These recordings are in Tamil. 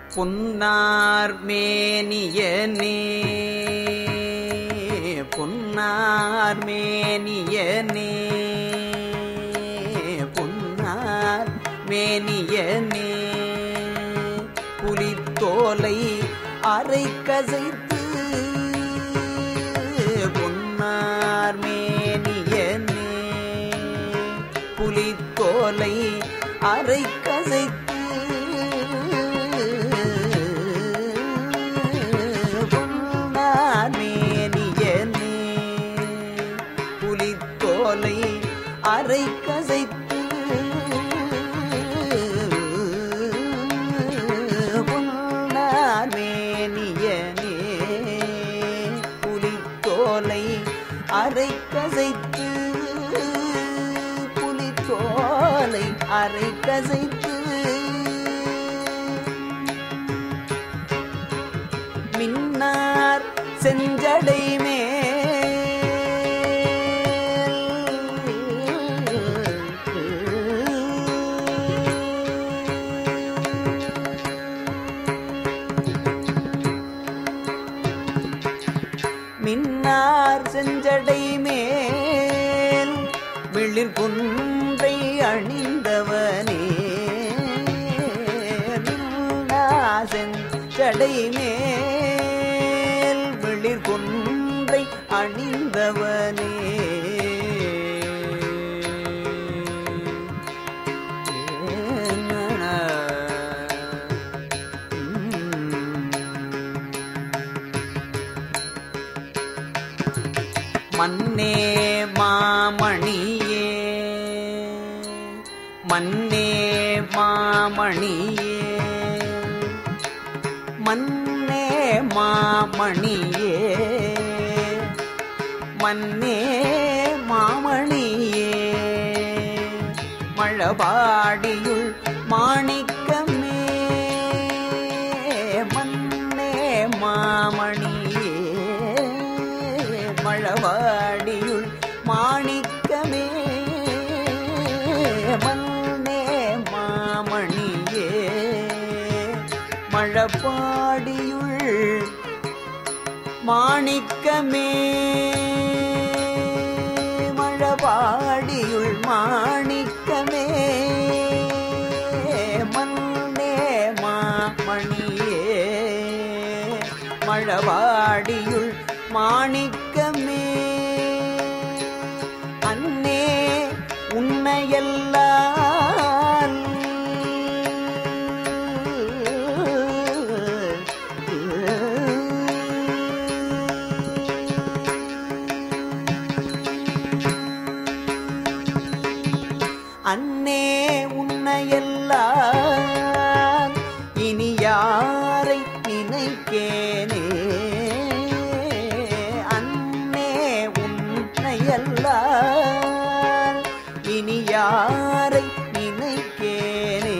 பொன்னார் மேனியனே பொன்னார் மேனியனே பொன்னார் மேனியனே புலித்தோலை அரை கசைத்து பொன்னார் மேனியனே புலித்தோலை அரை கசைத்து பொன்னார் மேனியனே புலித்தோலை அரை கசைத்து பொன்னார் மேனியனே புலித்தோலை அரை கசைத்து புலித்தோலை அரை கசைத்து மின்னார் செஞ்சடை மின்னார் செஞ்சடை மேல் விளிர் குன்றை அணிந்தவனே மின்னார் செஞ்சடை மேல் விளிர் குன்றை அணிந்தவனே மன்னே மாமணியே மன்னே மாமணியே மன்னே மாமணியே மன்னே மாமணியே மழபாடியுள் மாணிக்கமே மன்னே மாமணியே மழவாடியுள் மாணிக்கமே மன்னே மாமணியே மழப்பாடியுள் மாணிக்கமே மழபாடியுள் மாணிக்கமே மன்னே மாமணியே மழவாடியுள் மாணிக்கமே அன்னே உன்னையெல்லாம் அன்னே உன்னையெல்லாம் இனி யாரை நினைக்கேனே அன்னே உன்னையெல்லாம் இனி யாரை நினைக்கேனே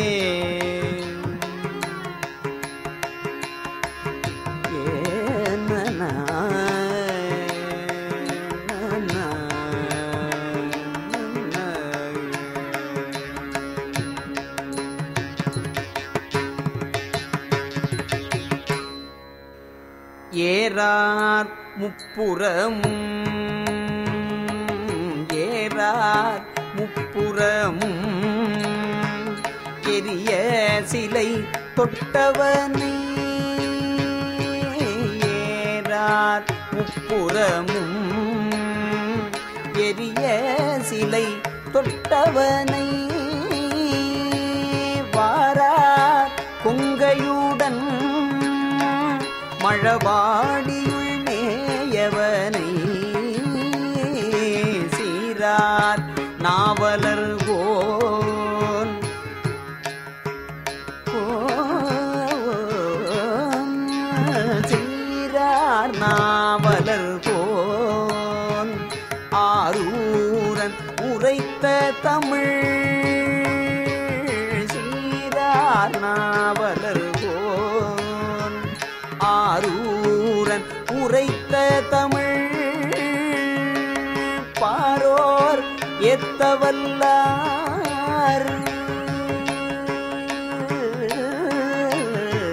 ஏனனா, நனா, நனா. ஏறார் முப்புறமும் ஏறார் முப்புறமும் எரிய சிலை தொட்டவனே ஏறார் முப்புறமும் எரிய சிலை தொட்டவனை வாரார் கொங்கையுடன் மழவாடியுள் மேயவனை சீரார் நாவலர் கோன் சீரார் நாவலர் கோன் ஆரூரன் உரைத்த தமிழ் சீரார் நாவலர் கோன் ஆரூரன் உரைத்த தமிழ் பாரோர் எத்தவல்லார்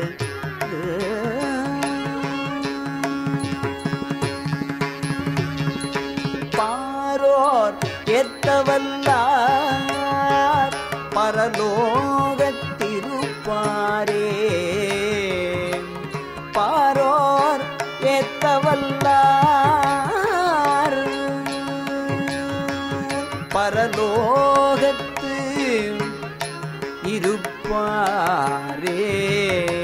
ஏத்தவல்லார் பரலோகத்திருப்பாரே பாரோர் ஏத்தவல்லார் பரலோகத்து இருப்பாரே